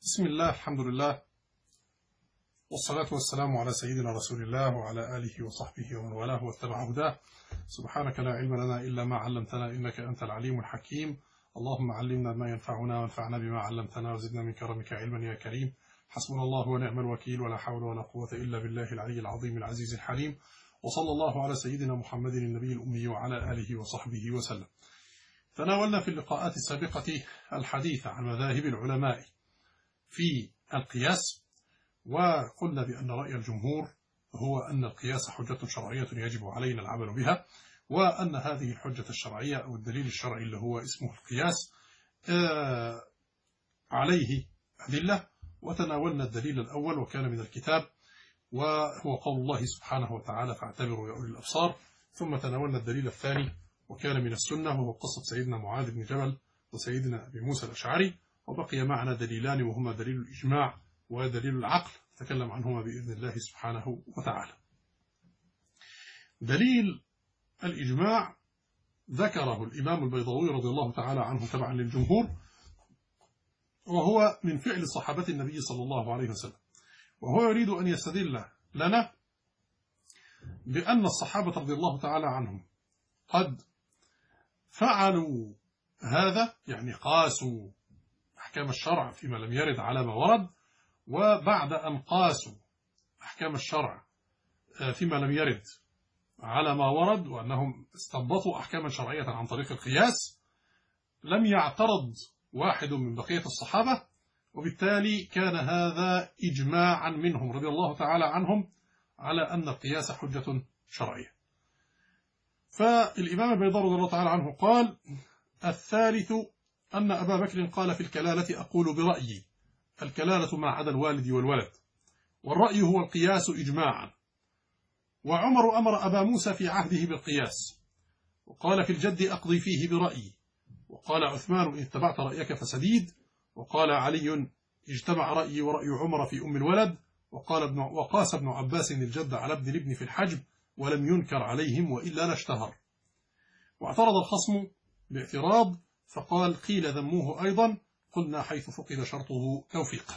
بسم الله الحمد لله والصلاة والسلام على سيدنا رسول الله وعلى آله وصحبه ومن والاه واتبع هداه سبحانك لا علم لنا إلا ما علمتنا إنك أنت العليم الحكيم اللهم علمنا ما ينفعنا وانفعنا بما علمتنا وزدنا من كرمك علما يا كريم حسبنا الله ونعم الوكيل ولا حول ولا قوة إلا بالله العلي العظيم العزيز الحليم وصلى الله على سيدنا محمد النبي الأمي وعلى آله وصحبه وسلم تناولنا في اللقاءات السابقة الحديث عن مذاهب العلماء في القياس وقلنا بأن رأي الجمهور هو أن القياس حجة شرعية يجب علينا العمل بها وأن هذه الحجة الشرعية أو الدليل الشرعي اللي هو اسمه القياس عليه أدلة وتناولنا الدليل الأول وكان من الكتاب وهو قول الله سبحانه وتعالى فاعتبروا يا أولي الأبصار ثم تناولنا الدليل الثاني وكان من السنة وهو قصة سيدنا معاذ بن جبل وسيدنا أبي موسى الأشعري وبقي معنا دليلان وهما دليل الإجماع ودليل العقل تكلم عنهما بإذن الله سبحانه وتعالى دليل الإجماع ذكره الإمام البيضاوي رضي الله تعالى عنه تبعا للجمهور وهو من فعل صحابة النبي صلى الله عليه وسلم وهو يريد أن يستدل لنا بأن الصحابة رضي الله تعالى عنهم قد فعلوا هذا يعني قاسوا أحكام الشرع فيما لم يرد على ما ورد وبعد أن قاسوا أحكام الشرع فيما لم يرد على ما ورد وأنهم استنبطوا أحكاما شرعية عن طريق القياس لم يعترض واحد من بقية الصحابة وبالتالي كان هذا إجماعا منهم رضي الله تعالى عنهم على أن القياس حجة شرعية فالإمام البيضاوي رضي الله تعالى عنه قال الثالث أن أبا بكر قال في الكلالة أقول برأيي الكلالة ما عدا الوالد والولد والرأي هو القياس إجماعا وعمر أمر أبا موسى في عهده بالقياس وقال في الجد أقضي فيه برأيي وقال عثمان إن اتبعت رأيك فسديد وقال علي اجتمع رأيي ورأي عمر في أم الولد وقال ابن وقاس ابن عباس الجد على ابن الابن في الحجب ولم ينكر عليهم وإلا لاشتهر واعترض الخصم باعتراض فقال قيل ذموه أيضا قلنا حيث فقد شرطه توفيقا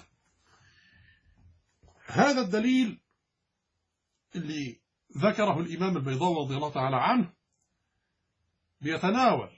هذا الدليل اللي ذكره الإمام البيضاوي رضي الله تعالى عنه بيتناول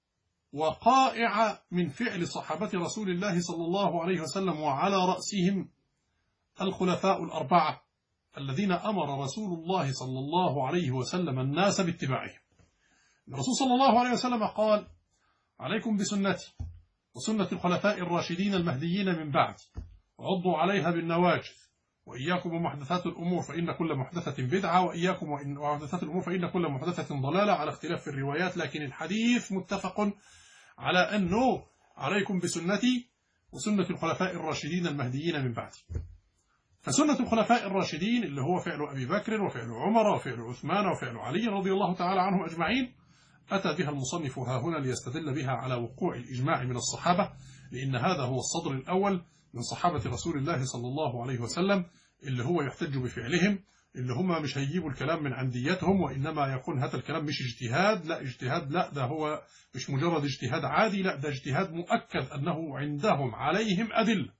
وقائع من فعل صحابة رسول الله صلى الله عليه وسلم وعلى رأسهم الخلفاء الأربعة الذين أمر رسول الله صلى الله عليه وسلم الناس باتباعهم الرسول صلى الله عليه وسلم قال عليكم بسنتي وسنة الخلفاء الراشدين المهديين من بعد عضوا عليها بالنواجذ وإياكم ومحدثات الأمور فإن كل محدثة بدعة وإياكم ومحدثات الأمور فإن كل محدثة ضلالة على اختلاف في الروايات لكن الحديث متفق على أنه عليكم بسنتي وسنة الخلفاء الراشدين المهديين من بعد فسنة الخلفاء الراشدين اللي هو فعل أبي بكر وفعل عمر وفعل عثمان وفعل علي رضي الله تعالى عنهم أجمعين أتى بها المصنف ها هنا ليستدل بها على وقوع الإجماع من الصحابة لأن هذا هو الصدر الأول من صحابة رسول الله صلى الله عليه وسلم اللي هو يحتج بفعلهم اللي هم مش هيجيبوا الكلام من عنديتهم وإنما يكون هذا الكلام مش اجتهاد لا اجتهاد لا ده هو مش مجرد اجتهاد عادي لا ده اجتهاد مؤكد أنه عندهم عليهم أدلة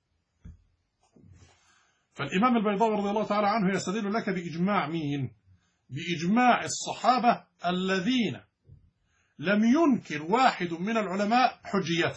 فالإمام البيضاوي رضي الله تعالى عنه يستدل لك بإجماع مين بإجماع الصحابة الذين لم ينكر واحد من العلماء حجيته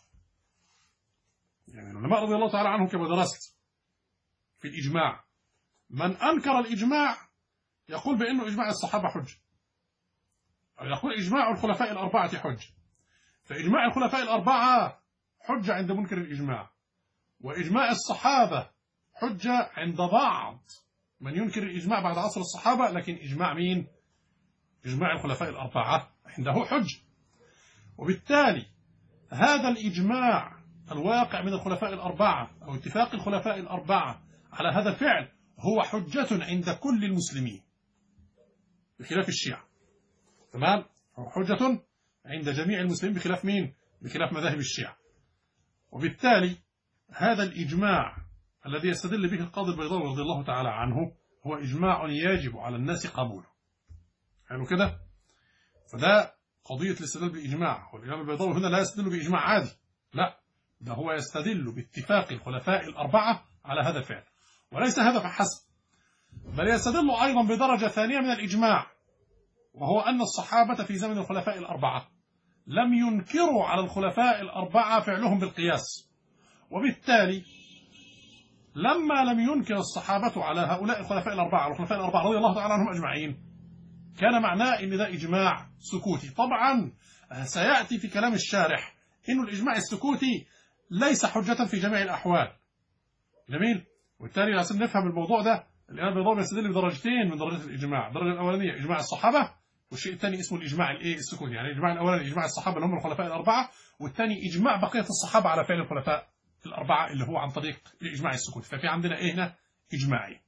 يعني العلماء رضي الله تعالى عنهم كما درست في الإجماع من أنكر الإجماع يقول بأنه إجماع الصحابة حجة أو يقول إجماع الخلفاء الأربعة حجة فإجماع الخلفاء الأربعة حجة عند منكر الإجماع وإجماع الصحابة حجة عند بعض من ينكر الإجماع بعد عصر الصحابة لكن إجماع مين؟ إجماع الخلفاء الأربعة عنده حجة وبالتالي هذا الإجماع الواقع من الخلفاء الأربعة أو اتفاق الخلفاء الأربعة على هذا الفعل هو حجة عند كل المسلمين بخلاف الشيعة تمام هو حجة عند جميع المسلمين بخلاف مين بخلاف مذاهب الشيعة وبالتالي هذا الإجماع الذي يستدل به القاضي البيضاوي رضي الله تعالى عنه هو إجماع يجب على الناس قبوله حلو كده فده قضية الاستدلال بالإجماع والإمام البيضاوي هنا لا يستدل بإجماع عادي لا ده هو يستدل باتفاق الخلفاء الأربعة على هذا الفعل وليس هذا فحسب بل يستدل أيضا بدرجة ثانية من الإجماع وهو أن الصحابة في زمن الخلفاء الأربعة لم ينكروا على الخلفاء الأربعة فعلهم بالقياس وبالتالي لما لم ينكر الصحابة على هؤلاء الخلفاء الأربعة والخلفاء الأربعة رضي الله تعالى عنهم أجمعين كان معناه أن ده إجماع سكوتي طبعا سيأتي في كلام الشارح أن الإجماع السكوتي ليس حجة في جميع الأحوال جميل وبالتالي عشان نفهم الموضوع ده الإمام البيضاوي يستدل بدرجتين من درجات الإجماع الدرجة الأولانية إجماع الصحابة والشيء الثاني اسمه الإجماع الإيه السكوتي يعني الإجماع الأولاني إجماع الصحابة اللي هم الخلفاء الأربعة والثاني إجماع بقية الصحابة على فعل الخلفاء الأربعة اللي هو عن طريق الإجماع السكوتي ففي عندنا إيه هنا إجماعي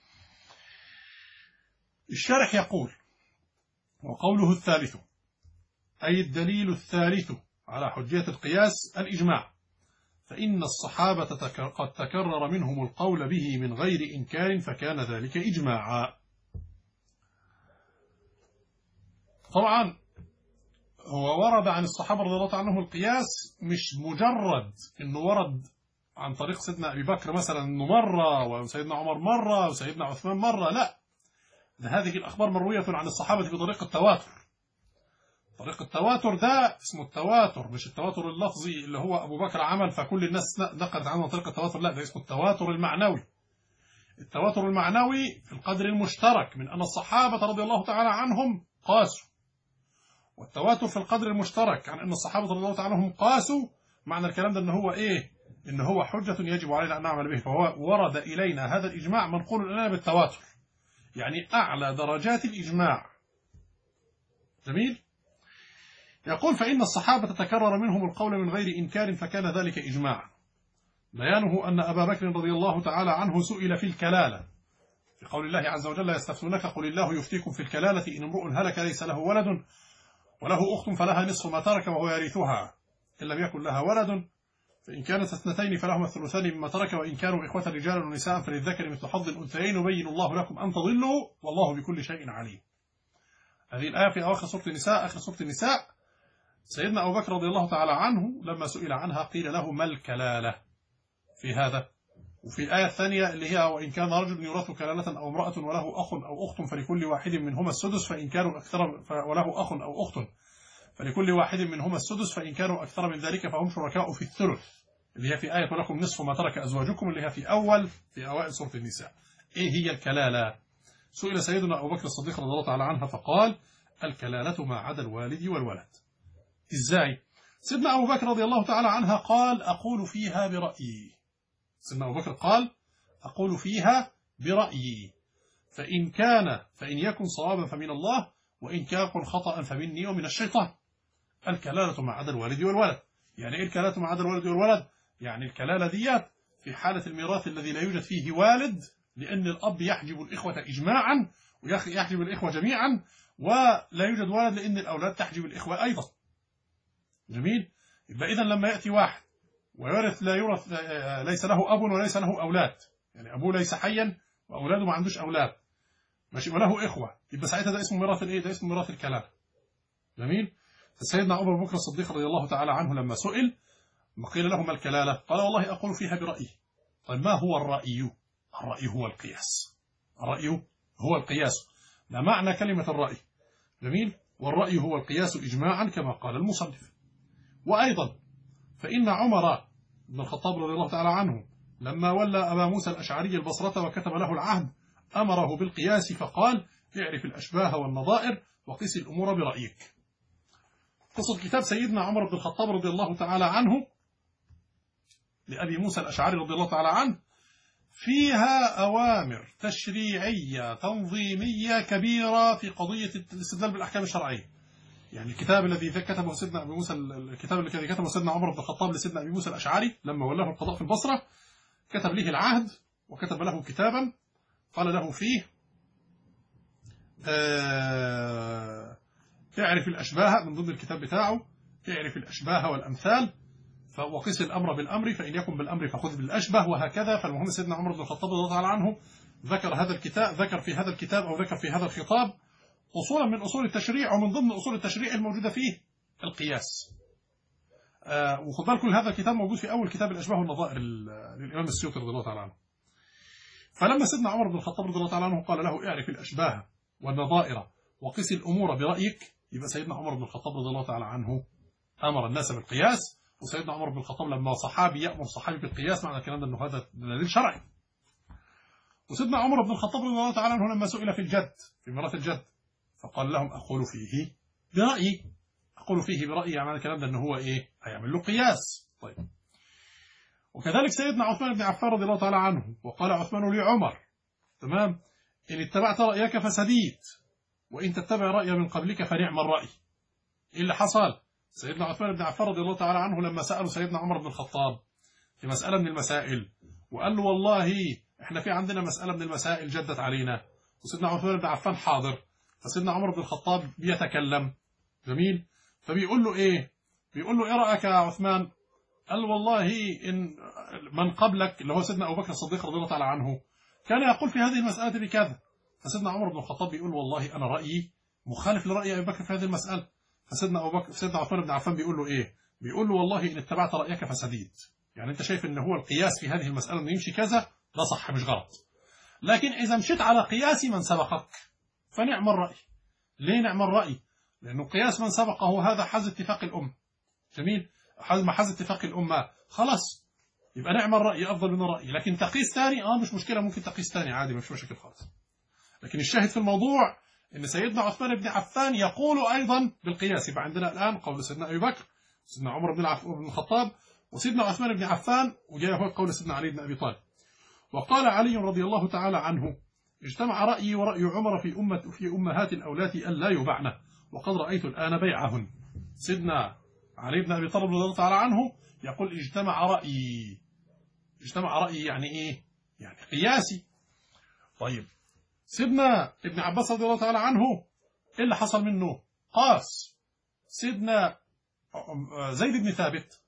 الشارح يقول وقوله الثالث أي الدليل الثالث على حجية القياس الإجماع فإن الصحابة قد تكرر منهم القول به من غير إنكار فكان ذلك إجماعا طبعا هو ورد عن الصحابة رضي الله عنهم القياس مش مجرد انه ورد عن طريق سيدنا أبي بكر مثلا انه مرة وسيدنا عمر مرة وسيدنا عثمان مرة لا ده هذه الأخبار مروية عن الصحابة بطريق التواتر طريق التواتر ده اسمه التواتر مش التواتر اللفظي اللي هو أبو بكر عمل فكل الناس نقلت عنه طريق التواتر لا ده اسمه التواتر المعنوي التواتر المعنوي في القدر المشترك من أن الصحابة رضي الله تعالى عنهم قاسوا والتواتر في القدر المشترك عن أن الصحابة رضي الله تعالى عنهم قاسوا معنى الكلام ده أن هو إيه إن هو حجة يجب علينا أن نعمل به فهو ورد إلينا هذا الإجماع منقول إلينا بالتواتر يعني أعلى درجات الإجماع جميل يقول فإن الصحابة تكرر منهم القول من غير إنكار فكان ذلك إجماعا بيانه أن أبا بكر رضي الله تعالى عنه سئل في الكلالة في قول الله عز وجل يستفتونك قل الله يفتيكم في الكلالة إن امرؤ هلك ليس له ولد وله أخت فلها نصف ما ترك وهو يرثها إن لم يكن لها ولد فإن كانت اثنتين فلهما الثلثان مما ترك وإن كانوا إخوة رجال ونساء فللذكر مثل حظ الأنثيين يبين الله لكم أن تضلوا والله بكل شيء عليم هذه الآية في أواخر سورة النساء آخر سورة النساء سيدنا أبو بكر رضي الله تعالى عنه لما سئل عنها قيل له ما الكلالة في هذا وفي الآية الثانية اللي هي وإن كان رجل يورث كلالة أو امرأة وله أخ أو أخت فلكل واحد منهما السدس فإن كانوا أكثر وله أخ أو أخت فلكل واحد منهما السدس فإن كانوا أكثر من ذلك فهم شركاء في الثلث اللي هي في آية ولكم نصف ما ترك أزواجكم اللي هي في أول في أوائل سورة النساء إيه هي الكلالة سئل سيدنا أبو بكر الصديق رضي الله تعالى عنها فقال الكلالة ما عدا الوالد والولد إزاي سيدنا أبو بكر رضي الله تعالى عنها قال أقول فيها برأيي سيدنا أبو بكر قال أقول فيها برأيي فإن كان فإن يكن صوابا فمن الله وإن كان خطأ فمني ومن الشيطان الكلالة مع عدا الوالد والولد يعني إيه الكلالة مع عدا الوالد والولد يعني الكلالة ديات في حالة الميراث الذي لا يوجد فيه والد لأن الأب يحجب الإخوة إجماعا ويحجب الإخوة جميعا ولا يوجد ولد لأن الأولاد تحجب الإخوة أيضا جميل يبقى إذا لما يأتي واحد ويورث لا يورث ليس له أب وليس له أولاد يعني أبوه ليس حيا وأولاده ما عندوش أولاد ماشي وله إخوة يبقى ساعتها ده اسمه ميراث الإيه ده اسمه ميراث الكلام جميل فسيدنا عمر بن بكر الصديق رضي الله تعالى عنه لما سئل قيل له ما الكلالة قال والله أقول فيها برأيي طيب ما هو الرأي الرأي هو القياس الرأي هو القياس ما معنى كلمة الرأي جميل والرأي هو القياس إجماعا كما قال المصنف وأيضا فإن عمر بن الخطاب رضي الله تعالى عنه لما ولى أبا موسى الأشعري البصرة وكتب له العهد أمره بالقياس فقال اعرف الأشباه والنظائر وقس الأمور برأيك قصة كتاب سيدنا عمر بن الخطاب رضي الله تعالى عنه لأبي موسى الأشعري رضي الله تعالى عنه فيها أوامر تشريعية تنظيمية كبيرة في قضية الاستدلال بالأحكام الشرعية يعني الكتاب الذي كتبه سيدنا أبي موسى الكتاب الذي كتبه سيدنا عمر بن الخطاب لسيدنا أبي موسى الأشعري لما ولاه القضاء في البصرة كتب له العهد وكتب له كتابا قال له فيه آه اعرف الأشباه من ضمن الكتاب بتاعه اعرف الأشباه والأمثال وقس الأمر بالأمر فإن يكن بالأمر فخذ بالأشبه وهكذا فالمهم سيدنا عمر بن الخطاب رضي الله تعالى عنه ذكر هذا الكتاب ذكر في هذا الكتاب أو ذكر في هذا الخطاب أصولا من أصول التشريع ومن ضمن أصول التشريع الموجودة فيه القياس آه وخد بالك كل هذا الكتاب موجود في اول كتاب الاشباه والنظائر للامام السيوطي رضي الله تعالى عنه فلما سيدنا عمر بن الخطاب رضي الله تعالى عنه قال له اعرف الاشباه والنظائر وقس الامور برايك يبقى سيدنا عمر بن الخطاب رضي الله تعالى عنه امر الناس بالقياس وسيدنا عمر بن الخطاب لما صحابي يامر صحابي بالقياس معنى الكلام ده انه هذا دليل شرعي وسيدنا عمر بن الخطاب رضي الله تعالى عنه لما سئل في الجد في ميراث الجد فقال لهم اقول فيه برايي اقول فيه برايي يعني الكلام ده ان هو ايه هيعمل له قياس طيب وكذلك سيدنا عثمان بن عفان رضي الله تعالى عنه وقال عثمان لعمر تمام ان اتبعت رايك فسديت وان تتبع راي من قبلك فنعم الراي ايه اللي حصل سيدنا عثمان بن عفان رضي الله تعالى عنه لما سالوا سيدنا عمر بن الخطاب في مساله من المسائل وقال له والله احنا في عندنا مساله من المسائل جدت علينا وسيدنا عثمان بن عفان حاضر فسيدنا عمر بن الخطاب بيتكلم جميل فبيقول له ايه بيقول له ايه رايك يا عثمان قال والله ان من قبلك اللي هو سيدنا ابو بكر الصديق رضي الله تعالى عنه كان يقول في هذه المساله بكذا فسيدنا عمر بن الخطاب بيقول والله انا رايي مخالف لراي ابي بكر في هذه المساله فسيدنا ابو بكر سيدنا عثمان بن عفان بيقول له ايه بيقول له والله ان اتبعت رايك فسديت يعني انت شايف ان هو القياس في هذه المساله انه يمشي كذا ده صح مش غلط لكن اذا مشيت على قياس من سبقك فنعم الراي ليه نعم الراي لانه قياس من سبقه هذا حز اتفاق الامه جميل ما حز اتفاق الامه خلاص يبقى نعم الراي افضل من الراي لكن تقيس ثاني اه مش مشكله ممكن تقيس ثاني عادي مش مشاكل خالص لكن الشاهد في الموضوع ان سيدنا عثمان بن عفان يقول ايضا بالقياس يبقى عندنا الان قول سيدنا ابي بكر سيدنا عمر بن بن الخطاب وسيدنا عثمان بن عفان وجاء هو قول سيدنا علي بن ابي طالب وقال علي رضي الله تعالى عنه اجتمع رأيي ورأي عمر في أمة في أمهات الأولاد أن لا يبعن وقد رأيت الآن بيعهن سيدنا علي بن أبي طالب رضي الله تعالى عنه يقول اجتمع رأيي اجتمع رأيي يعني إيه يعني قياسي طيب سيدنا ابن عباس رضي الله تعالى عنه إيه اللي حصل منه قاس سيدنا زيد بن ثابت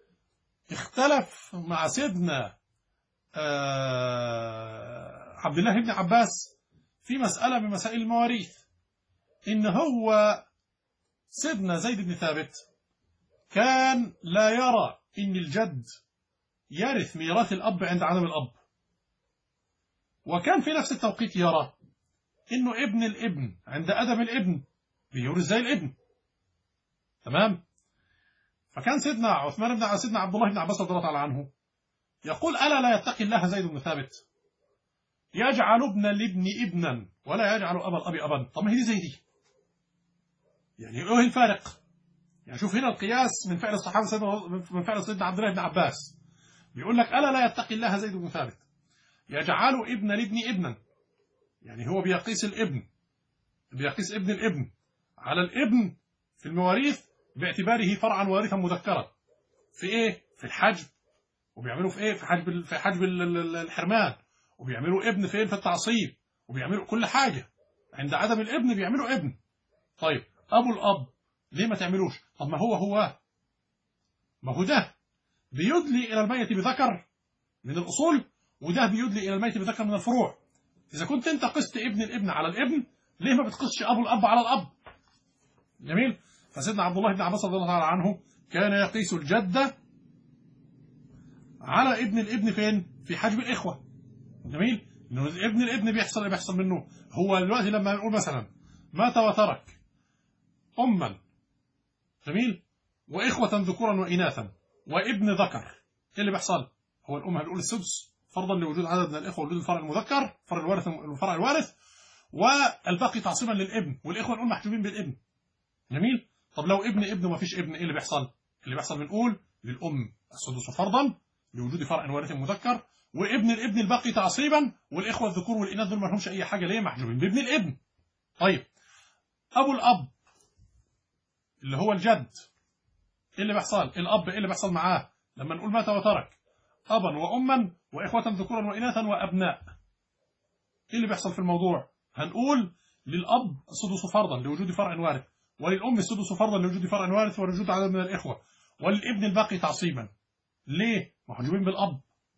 اختلف مع سيدنا عبد الله بن عباس في مسألة من مسائل المواريث إن هو سيدنا زيد بن ثابت كان لا يرى إن الجد يرث ميراث الأب عند عدم الأب وكان في نفس التوقيت يرى إنه ابن الابن عند عدم الابن بيورث زي الابن تمام فكان سيدنا عثمان بن سيدنا عبد الله بن عباس رضي الله تعالى عنه يقول ألا لا يتقي الله زيد بن ثابت يجعل ابن الابن ابنا ولا يجعل أبا الأب أبا طب ما هي دي زي دي يعني ايه الفارق يعني شوف هنا القياس من فعل الصحابة سيدنا من فعل سيدنا عبد الله بن عباس بيقول لك ألا لا يتقي الله زيد بن ثابت يجعل ابن الابن ابنا يعني هو بيقيس الابن بيقيس ابن الابن على الابن في المواريث باعتباره فرعا وارثا مذكرا في ايه في الحجب وبيعملوا في ايه في حجب في حجب الحرمان وبيعملوا ابن فين في التعصيب وبيعملوا كل حاجة عند عدم الابن بيعملوا ابن طيب ابو الاب ليه ما تعملوش طب ما هو هو ما هو ده بيدلي الى الميت بذكر من الاصول وده بيدلي الى الميت بذكر من الفروع اذا كنت انت قست ابن الابن على الابن ليه ما بتقصش ابو الاب على الاب جميل فسيدنا عبد الله بن عباس رضي الله تعالى عنه كان يقيس الجده على ابن الابن فين في حجب الاخوه جميل انه ابن الابن بيحصل اللي بيحصل منه هو دلوقتي لما نقول مثلا مات وترك اما جميل واخوه ذكورا واناثا وابن ذكر ايه اللي بيحصل هو الام هنقول السدس فرضا لوجود عدد من الاخوه وجود الفرع المذكر فرع الوارث الفرع الوارث والباقي تعصيبا للابن والاخوه نقول محجوبين بالابن جميل طب لو ابن ابن وما فيش ابن ايه اللي بيحصل اللي بيحصل بنقول للام السدس فرضا لوجود فرع وارث مذكر وابن الابن الباقي تعصيبا والاخوه الذكور والاناث دول ما لهمش اي حاجه ليه محجوبين بابن الابن طيب ابو الاب اللي هو الجد ايه اللي بيحصل الاب ايه اللي بيحصل معاه لما نقول مات وترك ابا واما واخوه ذكورا واناثا وابناء ايه اللي بيحصل في الموضوع هنقول للاب السدس فرضا لوجود فرع وارث وللام السدس فرضا لوجود فرع وارث ولوجود عدد من الاخوه وللابن الباقي تعصيبا ليه محجوبين بالاب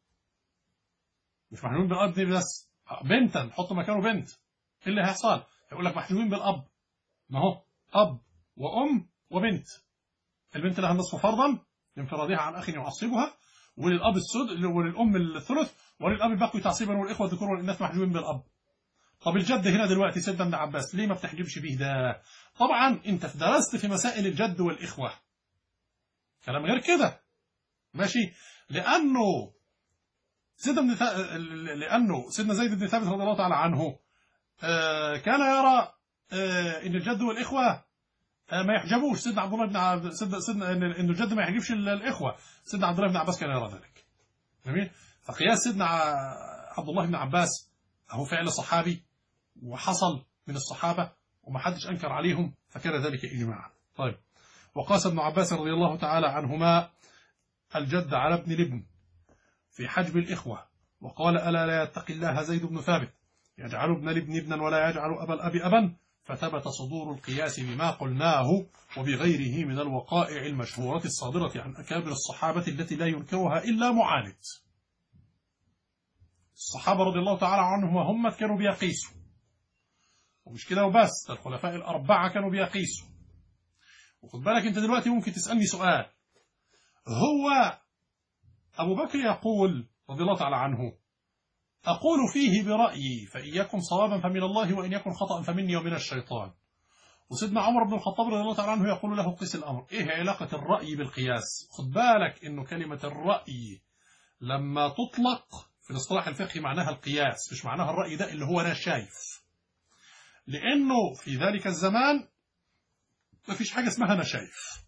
مش محجوبين بالاب دي بس بنتا نحط مكانه بنت ايه اللي هيحصل هيقول لك محجوبين بالاب ما هو اب وام وبنت البنت لها النصف فرضا لانفرادها عن أخ يعصبها وللأب السد وللأم الثلث وللأب الباقي تعصيبا والإخوة الذكور والإناث محجوبين بالأب طب الجد هنا دلوقتي سيدنا ابن عباس ليه ما بتحجبش بيه ده طبعا انت درست في مسائل الجد والإخوة كلام غير كده ماشي لأنه سيدنا ابن ثا- لأنه سيدنا زيد بن ثابت رضي الله تعالى عنه آه، كان يرى آه، ان الجد والاخوه آه، ما يحجبوش سيدنا عبد الله بن عبد سيدنا سيدنا ان إن الجد ما يحجبش ال- الاخوه سيدنا عبد الله بن عباس كان يرى ذلك جميل فقياس سيدنا ع- عبد الله بن عباس هو فعل صحابي وحصل من الصحابه وما حدش انكر عليهم فكان ذلك اجماعا طيب وقاس ابن عباس رضي الله تعالى عنهما الجد على ابن الابن في حجب الاخوه وقال الا لا يتقي الله زيد بن ثابت يجعل ابن الابن ابنا ولا يجعل أبا الأب أبا فثبت صدور القياس بما قلناه وبغيره من الوقائع المشهورة الصادرة عن أكابر الصحابة التي لا ينكرها إلا معاند الصحابة رضي الله تعالى عنهم وهم كانوا بيقيسوا ومش كده وبس ده الخلفاء الأربعة كانوا بيقيسوا وخد بالك أنت دلوقتي ممكن تسألني سؤال هو أبو بكر يقول رضي الله تعالى عنه أقول فيه برأيي فإن يكن صوابا فمن الله وإن يكن خطأ فمني ومن الشيطان وسيدنا عمر بن الخطاب رضي الله تعالى عنه يقول له قس الأمر إيه علاقة الرأي بالقياس خد بالك إنه كلمة الرأي لما تطلق في الاصطلاح الفقهي معناها القياس مش معناها الرأي ده اللي هو أنا شايف لأنه في ذلك الزمان ما فيش حاجة اسمها أنا شايف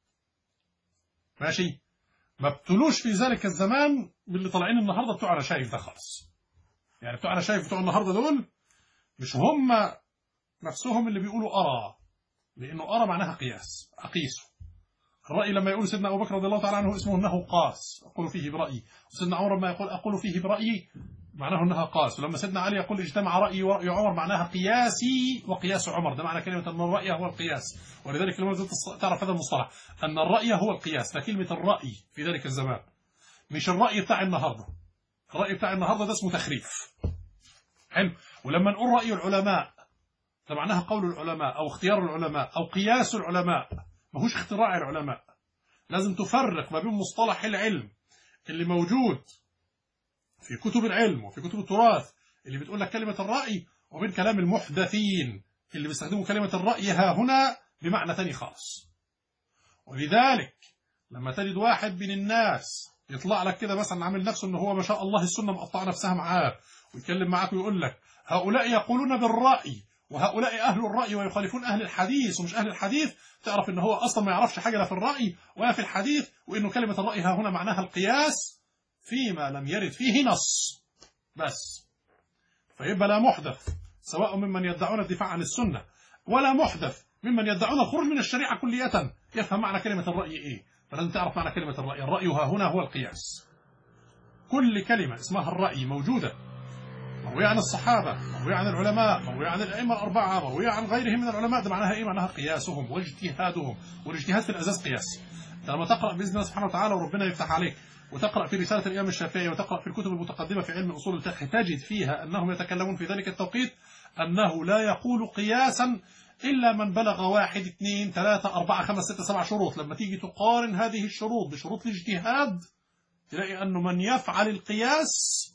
ماشي ما ابتلوش في ذلك الزمان باللي طالعين النهارده بتوع انا شايف ده خالص يعني بتوع انا شايف بتوع النهارده دول مش هم نفسهم اللي بيقولوا ارى لانه ارى معناها قياس اقيسه الراي لما يقول سيدنا ابو بكر رضي الله تعالى عنه اسمه انه قاس اقول فيه برايي وسيدنا عمر لما يقول اقول فيه برايي معناه انها قاس ولما سيدنا علي يقول اجتمع رايي وراي عمر معناها قياسي وقياس عمر ده معنى كلمه ان الراي هو القياس ولذلك لما زلت تعرف هذا المصطلح ان الراي هو القياس فكلمه الراي في ذلك الزمان مش الراي بتاع النهارده الراي بتاع النهارده ده اسمه تخريف حلو ولما نقول راي العلماء ده معناها قول العلماء او اختيار العلماء او قياس العلماء ماهوش اختراع العلماء لازم تفرق ما بين مصطلح العلم اللي موجود في كتب العلم وفي كتب التراث اللي بتقول لك كلمة الرأي وبين كلام المحدثين اللي بيستخدموا كلمة الرأي ها هنا بمعنى ثاني خالص ولذلك لما تجد واحد من الناس يطلع لك كده مثلا عامل نفسه ان هو ما شاء الله السنة مقطعة نفسها معاه ويتكلم معاك ويقول لك هؤلاء يقولون بالرأي وهؤلاء أهل الرأي ويخالفون أهل الحديث ومش أهل الحديث تعرف ان هو أصلا ما يعرفش حاجة لا في الرأي ولا في الحديث وإنه كلمة الرأي ها هنا معناها القياس فيما لم يرد فيه نص بس فيبقى لا محدث سواء ممن يدعون الدفاع عن السنة ولا محدث ممن يدعون الخروج من الشريعة كلية يفهم معنى كلمة الرأي إيه فلازم تعرف معنى كلمة الرأي الرأي ها هنا هو القياس كل كلمة اسمها الرأي موجودة مروية عن الصحابة مروية عن العلماء مروية عن الأئمة الأربعة مروية عن غيرهم من العلماء ده معناها إيه معناها قياسهم واجتهادهم والاجتهاد في الأساس قياس لما تقرأ بإذن الله سبحانه وتعالى وربنا يفتح عليك وتقرأ في رسالة الإمام الشافعي وتقرأ في الكتب المتقدمة في علم أصول الفقه تجد فيها أنهم يتكلمون في ذلك التوقيت أنه لا يقول قياسا إلا من بلغ واحد اثنين ثلاثة أربعة خمس ستة سبع شروط لما تيجي تقارن هذه الشروط بشروط الاجتهاد تلاقي أنه من يفعل القياس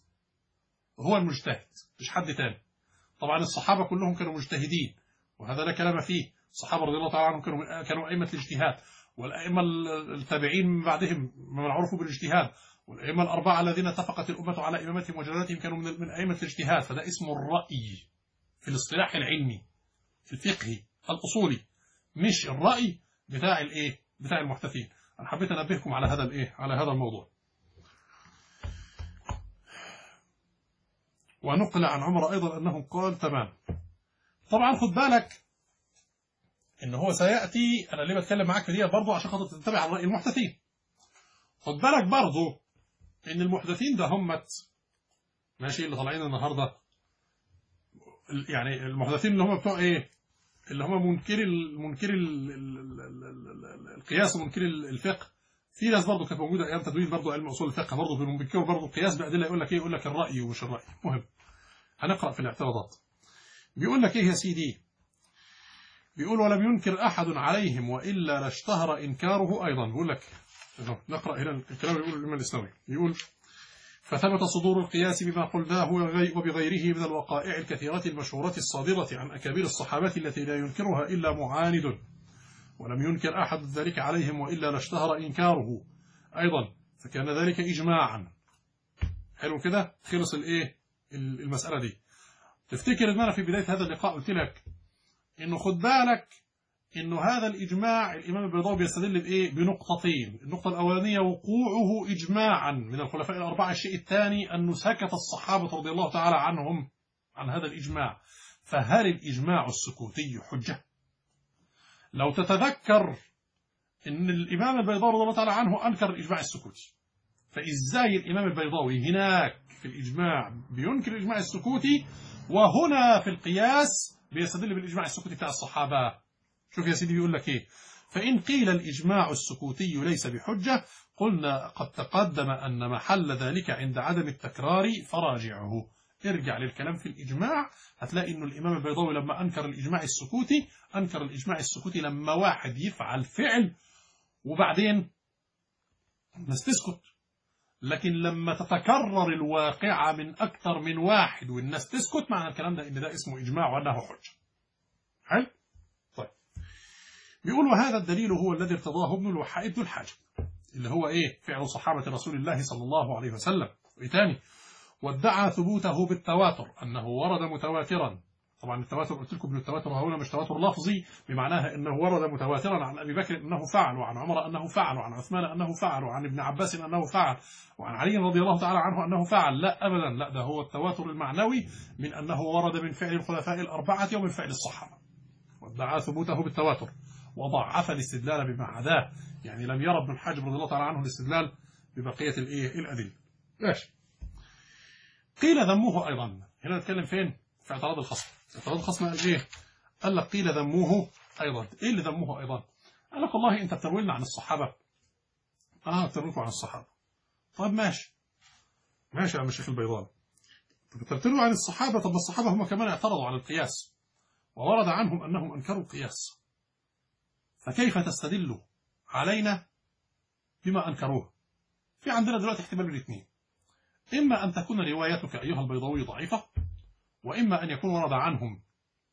هو المجتهد مش حد تاني طبعا الصحابة كلهم كانوا مجتهدين وهذا لا كلام فيه الصحابة رضي الله تعالى عنهم كانوا كانوا أئمة الاجتهاد والأئمة التابعين من بعدهم من عرفوا بالاجتهاد والأئمة الأربعة الذين اتفقت الأمة على إمامتهم وجلالتهم كانوا من من أئمة الاجتهاد فده اسمه الرأي في الاصطلاح العلمي في الفقهي الأصولي مش الرأي بتاع الإيه بتاع المحتثين أنا حبيت أنبهكم على هذا الإيه على هذا الموضوع ونقل عن عمر أيضا أنه قال تمام طبعا خد بالك ان هو سياتي انا ليه بتكلم معاك في دي برضه عشان خاطر تتبع على راي المحدثين خد بالك برضه ان المحدثين ده همت ماشي اللي طالعين النهارده يعني المحدثين اللي هم بتوع ايه اللي هم منكري منكري القياس ومنكري الفقه في ناس برضه كانت موجوده ايام تدوين برضه علم اصول الفقه برضه بينكروا برضه القياس بادله يقول لك ايه يقول لك الراي ومش الراي مهم هنقرا في الاعتراضات بيقول لك ايه يا سيدي بيقول ولم ينكر أحد عليهم وإلا لاشتهر إنكاره أيضا بيقول لك نقرأ هنا الكلام اللي يقول الإمام الإسلامي يقول فثبت صدور القياس بما قلناه وبغيره من الوقائع الكثيرة المشهورة الصادرة عن أكابر الصحابة التي لا ينكرها إلا معاند ولم ينكر أحد ذلك عليهم وإلا لاشتهر إنكاره أيضا فكان ذلك إجماعا حلو كده خلص الإيه المسألة دي تفتكر ان انا في بداية هذا اللقاء قلت لك انه خد بالك انه هذا الاجماع الامام البيضاوي بيستدل بايه بنقطتين النقطة الاولانية وقوعه اجماعا من الخلفاء الاربعة الشيء الثاني انه سكت الصحابة رضي الله تعالى عنهم عن هذا الاجماع فهل الاجماع السكوتي حجة لو تتذكر ان الامام البيضاوي رضي الله تعالى عنه انكر الاجماع السكوتي فازاي الامام البيضاوي هناك في الاجماع بينكر الاجماع السكوتي وهنا في القياس بيستدل بالإجماع السكوتي بتاع الصحابة شوف يا سيدي بيقول لك إيه فإن قيل الإجماع السكوتي ليس بحجة قلنا قد تقدم أن محل ذلك عند عدم التكرار فراجعه ارجع للكلام في الإجماع هتلاقي أنه الإمام البيضاوي لما أنكر الإجماع السكوتي أنكر الإجماع السكوتي لما واحد يفعل فعل وبعدين الناس تسكت لكن لما تتكرر الواقعة من أكثر من واحد والناس تسكت معنى الكلام ده إن ده اسمه إجماع وأنه حجة حلو؟ طيب بيقول وهذا الدليل هو الذي ارتضاه ابن الوحاء ابن الحاجب اللي هو إيه فعل صحابة رسول الله صلى الله عليه وسلم وإيه تاني وادعى ثبوته بالتواتر أنه ورد متواترا طبعا التواتر قلت لكم التواتر هنا مش تواتر لفظي بمعناها انه ورد متواترا عن ابي بكر انه فعل وعن عمر انه فعل وعن عثمان انه فعل وعن ابن عباس انه فعل وعن علي رضي الله تعالى عنه انه فعل لا ابدا لا ده هو التواتر المعنوي من انه ورد من فعل الخلفاء الاربعه ومن فعل الصحابه وادعى ثبوته بالتواتر وضعف الاستدلال بما عداه يعني لم يرى ابن الحاجب رضي الله تعالى عنه الاستدلال ببقيه الايه الادله ماشي قيل ذموه ايضا هنا نتكلم فين في اعتراض الخصم اعتراض الخصم قال ايه قال لك قيل ذموه ايضا ايه اللي ذموه ايضا قال لك والله انت بترويلنا عن الصحابه اه بترويكم عن الصحابه طيب ماشي ماشي يا الشيخ البيضاوي بترتلوا عن الصحابه طب الصحابه هم كمان اعترضوا على القياس وورد عنهم انهم انكروا القياس فكيف تستدل علينا بما انكروه في عندنا دلوقتي احتمال من الاثنين اما ان تكون روايتك ايها البيضاوي ضعيفه وإما أن يكون ورد عنهم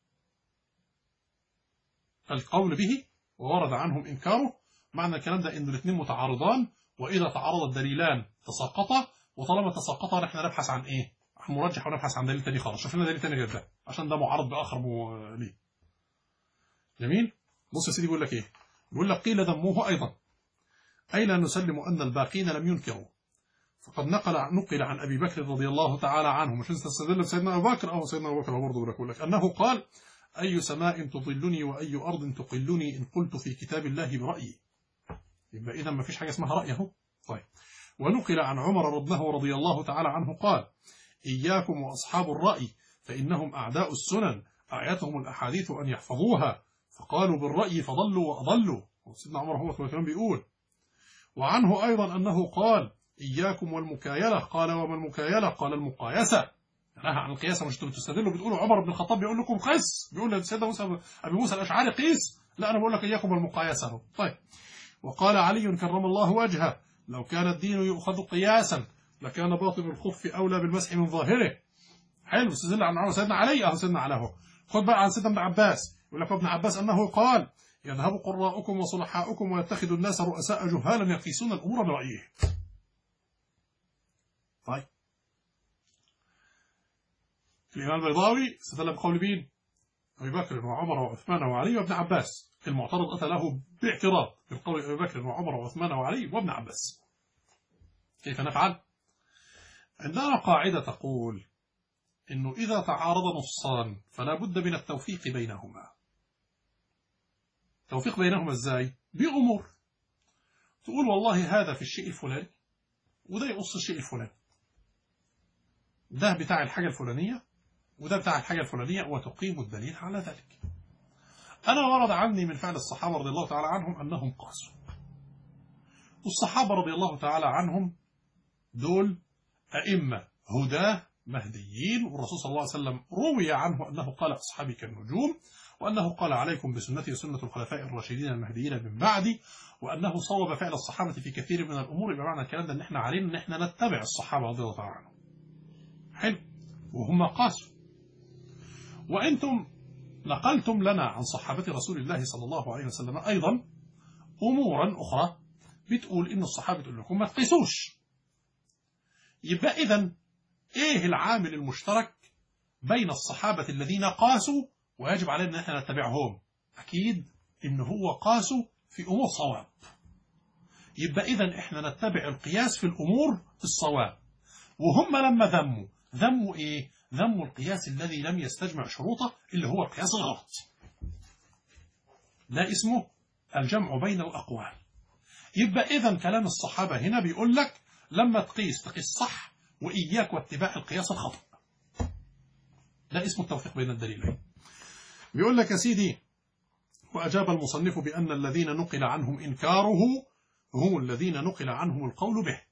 القول به وورد عنهم إنكاره معنى الكلام ده إن الاثنين متعارضان وإذا تعارض الدليلان تساقطا وطالما تساقطا نحن نبحث عن إيه؟ عن مرجح ونبحث عن دليل تاني خالص شوف لنا دليل تاني غير ده عشان ده معارض بآخر مو... ليه جميل؟ بص يا سيدي بيقول لك إيه؟ بيقول لك قيل ذموه أيضا أي لا نسلم أن الباقين لم ينكروا فقد نقل نقل عن ابي بكر رضي الله تعالى عنه مش انت تستدل بسيدنا ابو بكر او سيدنا ابو بكر هو برضه بيقول لك انه قال اي سماء تظلني واي ارض تقلني ان قلت في كتاب الله برايي يبقى اذا ما فيش حاجه اسمها راي اهو طيب ونقل عن عمر رضنه رضي الله تعالى عنه قال اياكم واصحاب الراي فانهم اعداء السنن اعيتهم الاحاديث ان يحفظوها فقالوا بالراي فضلوا واضلوا سيدنا عمر هو كمان بيقول وعنه ايضا انه قال إياكم والمكايلة قال وما المكايلة قال المقايسة نهى عن القياس مش بتستدلوا بتقولوا عمر بن الخطاب بيقول لكم قيس بيقول لسيدنا موسى أبي موسى الأشعري قيس لا أنا بقول لك إياكم والمقايسة طيب وقال علي كرم الله وجهه لو كان الدين يؤخذ قياسا لكان باطن الخف أولى بالمسح من ظاهره حلو استدل عن سيدنا علي أهو سيدنا على هو خد بقى عن سيدنا ابن عباس يقول لك ابن عباس أنه قال يذهب قراؤكم وصلحاؤكم ويتخذ الناس رؤساء جهالا يقيسون الأمور برأيه طيب الإمام البيضاوي استدل بقول مين؟ أبي بكر وعمر وعثمان وعلي وابن عباس المعترض أتى له باعتراض بقول أبي بكر وعمر وعثمان وعلي وابن عباس كيف نفعل؟ عندنا قاعدة تقول إنه إذا تعارض نصان فلا بد من التوفيق بينهما التوفيق بينهما إزاي؟ بأمور تقول والله هذا في الشيء الفلاني وده يقص الشيء الفلاني ده بتاع الحاجة الفلانية وده بتاع الحاجة الفلانية وتقيم الدليل على ذلك أنا ورد عني من فعل الصحابة رضي الله تعالى عنهم أنهم قاسوا والصحابة رضي الله تعالى عنهم دول أئمة هداه مهديين والرسول صلى الله عليه وسلم روي عنه أنه قال أصحابي كالنجوم وأنه قال عليكم بسنتي وسنة الخلفاء الراشدين المهديين من بعدي وأنه صوب فعل الصحابة في كثير من الأمور يبقى معنى الكلام ده إن إحنا علينا إن إحنا نتبع الصحابة رضي الله تعالى عنهم حلو وهم قاسوا وأنتم نقلتم لنا عن صحابة رسول الله صلى الله عليه وسلم أيضا أمورا أخرى بتقول إن الصحابة تقول لكم ما تقيسوش يبقى إذا إيه العامل المشترك بين الصحابة الذين قاسوا ويجب علينا أن احنا نتبعهم أكيد إن هو قاسوا في أمور صواب يبقى إذا إحنا نتبع القياس في الأمور الصواب وهم لما ذموا ذموا إيه؟ ذموا القياس الذي لم يستجمع شروطه اللي هو القياس الغلط ده اسمه الجمع بين الأقوال يبقى إذا كلام الصحابة هنا بيقول لك لما تقيس تقيس صح وإياك واتباع القياس الخطأ ده اسمه التوفيق بين الدليلين بيقول لك يا سيدي وأجاب المصنف بأن الذين نقل عنهم إنكاره هم الذين نقل عنهم القول به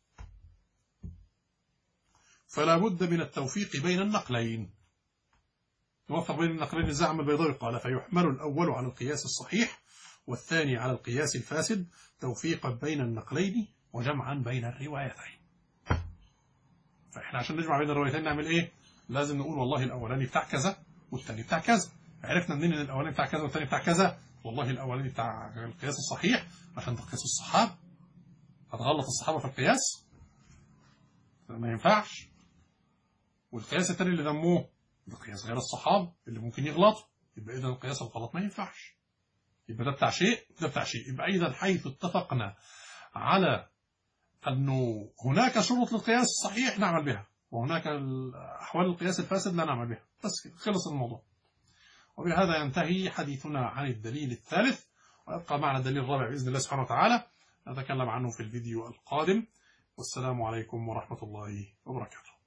فلا بد من التوفيق بين النقلين توفق بين النقلين الزعم البيضاوي قال فيحمل الأول على القياس الصحيح والثاني على القياس الفاسد توفيقا بين النقلين وجمعا بين الروايتين فإحنا عشان نجمع بين الروايتين نعمل إيه لازم نقول والله الأولاني بتاع كذا والثاني بتاع كذا عرفنا منين ان الاولاني بتاع كذا والثاني بتاع كذا والله الاولاني بتاع القياس الصحيح عشان تقيس الصحابه هتغلط الصحابه في القياس ما ينفعش والقياس الثاني اللي ذموه ده قياس غير الصحابه اللي ممكن يغلطوا يبقى اذا القياس الغلط ما ينفعش يبقى ده بتاع شيء ده بتاع شيء يبقى اذا حيث اتفقنا على انه هناك شروط للقياس الصحيح نعمل بها وهناك احوال القياس الفاسد لا نعمل بها بس كده خلص الموضوع وبهذا ينتهي حديثنا عن الدليل الثالث ويبقى معنا الدليل الرابع بإذن الله سبحانه وتعالى نتكلم عنه في الفيديو القادم والسلام عليكم ورحمة الله وبركاته